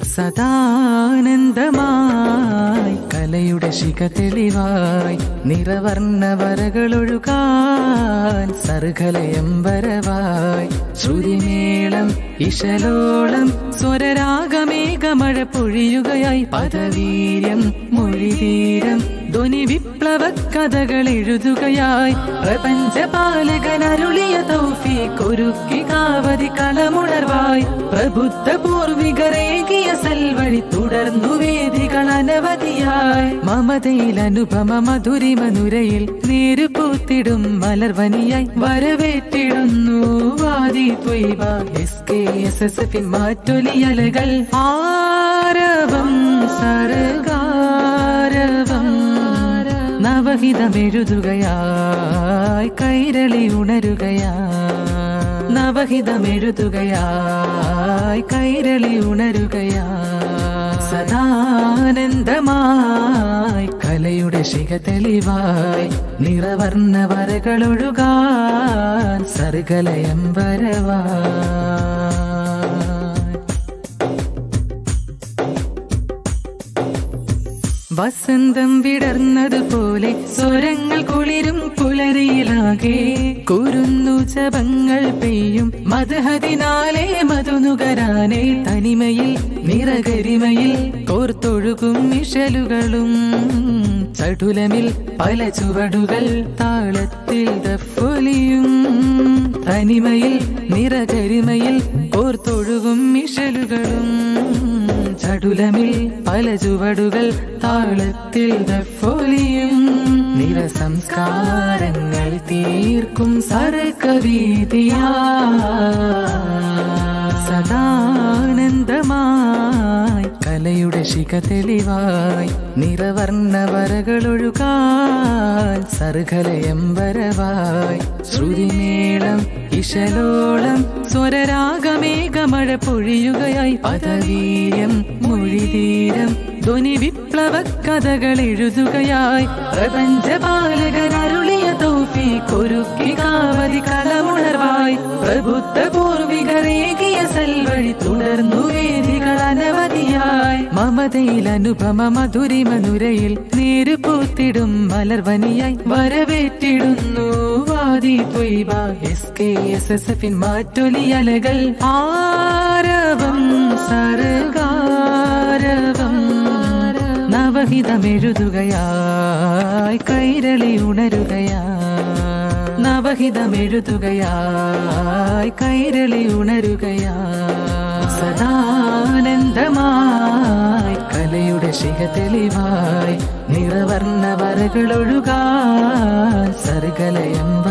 സദാനന്ദമായി കലയുടെ ശിഖ തെളിവായി നിറവർണ്ണ വരകളൊഴുകാൻ സർഗലയംബരവായി ശ്രുതിമേളം ഇശലോളം സ്വരരാഗമേഘമഴ പൊഴിയുകയായി പദവീര്യം മൊഴിതീരം ധ്വനി വിപ്ലവ കഥകൾ എഴുതുകയായി പ്രപഞ്ചപാലകനരുളിയ തൗഫീഖ് ഒരുക്കി കാവതി കളമുണർവായി പ്രബുദ്ധ പൂർവികരേകിയ സൽവഴി തുടർന്നു വേദികൾ അനവധിയായി മമതയിൽ അനുപമ മധുരിമ നുരയിൽ നേരു പൂത്തിടും മലർവനിയായി വരവേറ്റിടുന്നു Wadi Twaiba S K S S എഫിൻ മാറ്റൊലിയലകൾ ആരവം സർഗാരവം നവഹിതമെഴുതുകയായി കൈരളി ഉണരുകയായി നവഹിതമെഴുതുകയായി കൈരളി ഉണരുകയായി സദാനന്ദമായി കലയുടെ ശിഖ തെളിവായി നിറവർണ്ണ വരകളൊഴുകാൻ സർഗലയം വരവായി വസന്തം വിടർന്നതുപോലെ സ്വരങ്ങൾ കുളിരും പുലരിയിലാകെ കുരുന്നു ജപങ്ങൾ പെയ്യും മധുഹതിനാലെ മധുനുകരാനെ തനിമയിൽ നിറകരിമയിൽ കോർത്തൊഴുകും മിഷലുകളും ചടുലമിൽ പല ചുവടുകൾ താളത്തിൽ ദഫൊലിയും തനിമയിൽ നിറകരിമയിൽ കോർത്തൊഴുകും മിഷലുകളും ചടുലമിൽ പല ചുവടുകൾ താളത്തിൽ ദഫൊലിയും നിറസംസ്കാരങ്ങൾ തീർക്കും സർക്കവീതിയാ സദാനന്ദമായി കലയുടെ ശിഖ തെളിവായി നിറവർണ്ണ വരകളൊഴുകാൻ സർഗലയം വരവായി ശ്രുതിമേളം ഇശലോളം സ്വരരാഗമേഘമഴ പൊഴിയുകയായി പദവീര്യം മൊഴിതീരം ധ്വനി വിപ്ലവ കഥകൾ എഴുതുകയായി പ്രപഞ്ചപാലകനരുളിയ തൗഫീഖ് ഒരുക്കി കാവതി കളമുണർവായി പ്രബുദ്ധ പൂർവികരേകിയ സൽവഴി തുടർന്നു വേദികൾ അനവധിയായി മമതയിൽ അനുപമ മധുരിമ നുരയിൽ നേരു പൂത്തിടും മലർവനിയായി വരവേറ്റിടുന്നു Wadi Twaiba S K S S എഫിൻ മാറ്റൊലിയലകൾ ആരവം സർഗാരവം നവഹിതമെഴുതുകയായി കൈരളി ഉണരുകയായി നവഹിതമെഴുതുകയായി കൈരളി ഉണരുകയായി സദാനന്ദമായി കലയുടെ ശിഖ തെളിവായി നിറവർണ്ണ വരകളൊഴുകാൻ സർഗലയം